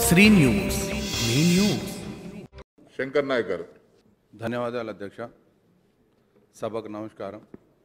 Shri news మీ news Shankar Nayak గారు ధన్యవాదాలు అధ్యక్ష సభకు నమస్కారం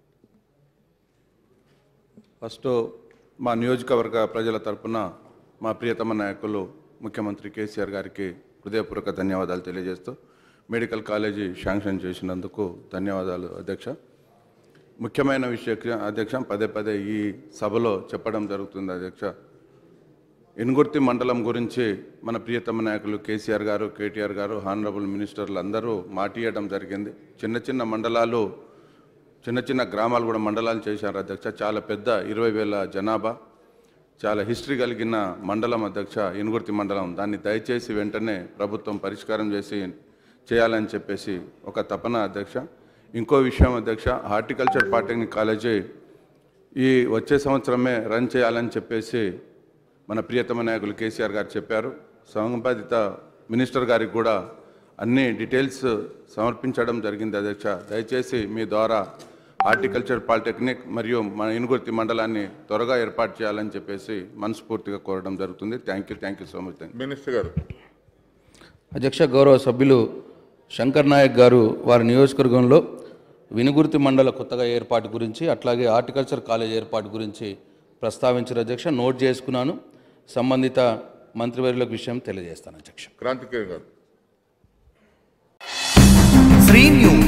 ఫస్ట్ మా నియోజకవర్గ ప్రజల తరపున మా ప్రియతమ నాయకులు ముఖ్యమంత్రి కేసీఆర్ గారికి హృదయపూర్వక ధన్యవాదాలు తెలియజేస్తూ మెడికల్ కాలేజీ శాంక్షన్ చేసినందుకు ధన్యవాదాలు అధ్యక్ష ముఖ్యమైన విషయం అధ్యక్ష పదే పదే ఈ సభలో చెప్పడం జరుగుతుంది అధ్యక్ష ఎనుగుర్తి మండలం గురించి మన ప్రియతమ నాయకులు కేసీఆర్ గారు కేటీఆర్ గారు హానరబుల్ మినిస్టర్లు అందరూ మాటియడం జరిగింది చిన్న చిన్న మండలాలు చిన్న చిన్న గ్రామాలు కూడా మండలాలు చేశారు అధ్యక్ష చాలా పెద్ద ఇరవై వేల జనాభా చాలా హిస్టరీ కలిగిన మండలం అధ్యక్ష ఎనుగుర్తి మండలం దాన్ని దయచేసి వెంటనే ప్రభుత్వం పరిష్కారం చేసి చేయాలని చెప్పేసి ఒక తపన అధ్యక్ష ఇంకో విషయం అధ్యక్ష హార్టికల్చర్ పాలిటెక్నిక్ కాలేజీ ఈ వచ్చే సంవత్సరమే రన్ చేయాలని చెప్పేసి మన ప్రియతమ నాయకులు కేసీఆర్ గారు చెప్పారు సంబంధిత మినిస్టర్ గారికి కూడా అన్ని డీటెయిల్స్ సమర్పించడం జరిగింది అధ్యక్ష దయచేసి మీ ద్వారా హార్టికల్చర్ పాలిటెక్నిక్ మరియు మన ఇనుగుర్తి మండలాన్ని త్వరగా ఏర్పాటు చేయాలని చెప్పేసి మనస్ఫూర్తిగా కోరడం జరుగుతుంది thank you thank you so much thank minister గారు అధ్యక్ష గౌరవ సభ్యులు శంకర్ నాయక్ గారు వారి నియోజకవర్గంలో వినుగుర్తి మండల కొత్తగా ఏర్పాటు గురించి అట్లాగే హార్టికల్చర్ కాలేజ్ ఏర్పాటు గురించి ప్రస్తావించిన అధ్యక్ష నోట్ చేసుకున్నాను సంబంధిత మంత్రివర్యులకు విషయం తెలియజేస్తాను అధ్యక్ష క్రాంతికేయ గారు శ్రీ న్యూస్